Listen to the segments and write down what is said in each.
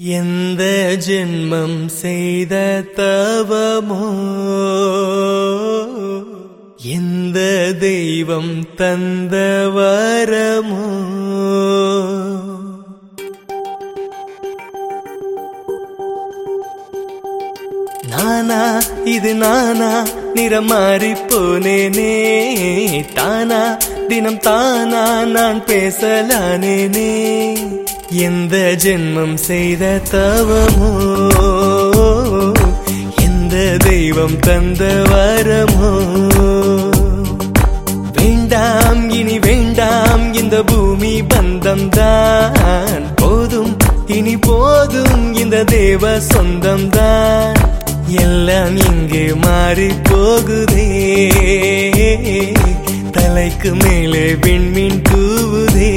எந்த ஜென்மம் செய்த தவமோ எந்த தெய்வம் தந்த வரமோ நானா இது நானா நிறம் மாறி போனேனே தானா தினம் தானா நான் பேசலானேனே எந்த ஜென்மம் செய்த தவமோ எந்த தெய்வம் தந்த வரமோ வேண்டாம் இனி வேண்டாம் இந்த பூமி பந்தம் தான் போதும் இனி போதும் இந்த தேவ சொந்தம் தான் எல்லாம் இங்கே மாறி போகுதே தலைக்கு மேலே விண்மீன் தூவுதே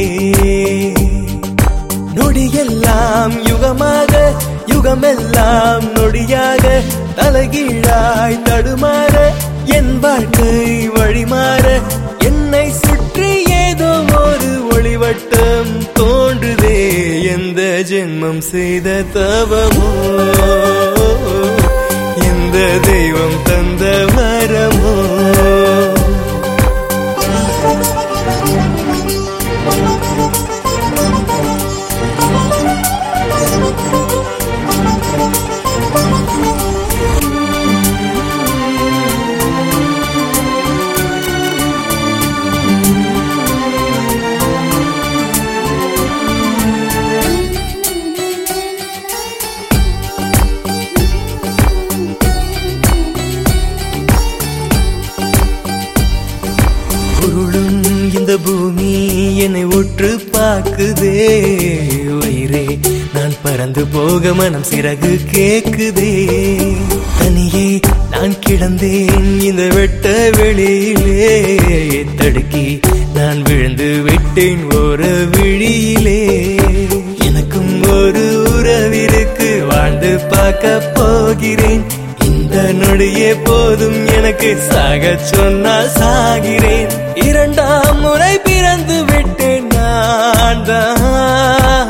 நொடியெல்லாம் யுகமாக யுகமெல்லாம் நொடியாக தலைகீழாய் தடுமாற என் வாழ்க்கை வழிமாற என்னை சுற்றி ஏதோ ஒரு ஒளிவட்டம் தோன்றுதே எந்த ஜென்மம் செய்த தவமோ எந்த தெய்வம் தந்த வரமோ உருளும் இந்த பூமி என்னை உற்று பாக்குதே வயிறே நான் பறந்து போக மனம் சிறகு கேக்குதே தனியே நான் கிடந்தேன் இந்த வெட்ட வெளியிலே தடுக்கி நான் விழுந்து விட்டேன் ஒரு விழியிலே எனக்கும் ஒரு உறவிற்கு வாழ்ந்து பார்க்க போகிறேன் இந்த நொடியே போதும் எனக்கு சாக சொன்னால் சாகிறேன் இரண்டாம் முறை பிறந்து விட்டேன் நான் தான்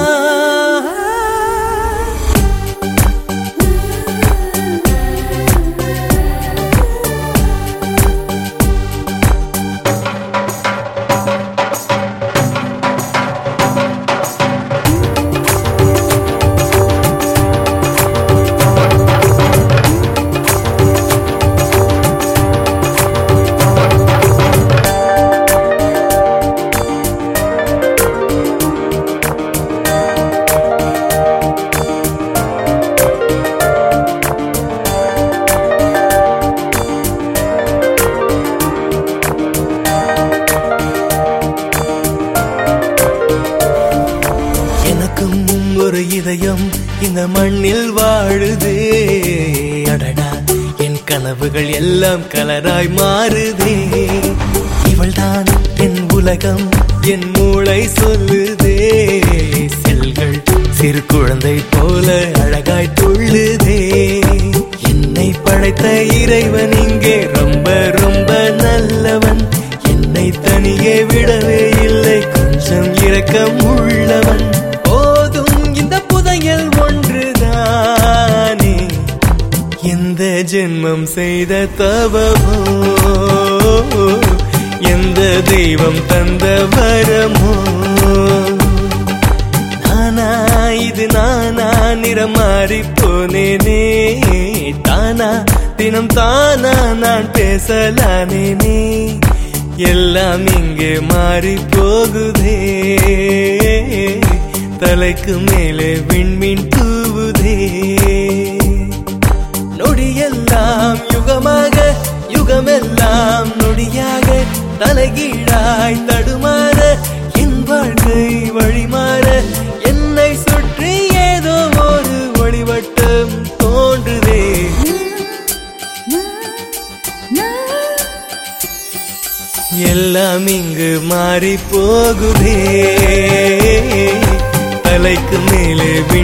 எனக்கும் ஒரு இதயம் இந்த மண்ணில் வாழுதே அடடா என் கனவுகள் எல்லாம் கலராய் மாறுதே இவள்தான் என் உலகம் என் மூளை சொல்லுதே செல்கள் சிறு குழந்தை போல அழகாய் துள்ளுதே என்னை படைத்த இறைவன் இங்கே ரொம்ப ரொம்ப நல்லவன் என்னை தனியே விடவே இல்லை கொஞ்சம் இரக்கம் உள்ளவன் போதும் இந்த புதையல் ஒன்றுதானே எந்த ஜென்மம் செய்த தவமோ எந்த தெய்வம் தந்த வரமோ நானா இது நானா நிறம் மாறி போனேனே தானா தினம் தானா நான் பேசலானேனே எல்லாம் இங்கே மாறி போகுதே தலைக்கு மேலே விண்மீன் தூவுதே நொடியெல்லாம் யுகமாக யுகமெல்லாம் நொடியாக தலைகீழாய் தடுமாற என் வாழ்க்கை வழிமாற என்னை சுற்றி ஏதோ ஒரு ஒளிவட்டம் தோன்றுதே எல்லாம் இங்கு மாறி போகுதே தலைக்கு மேலே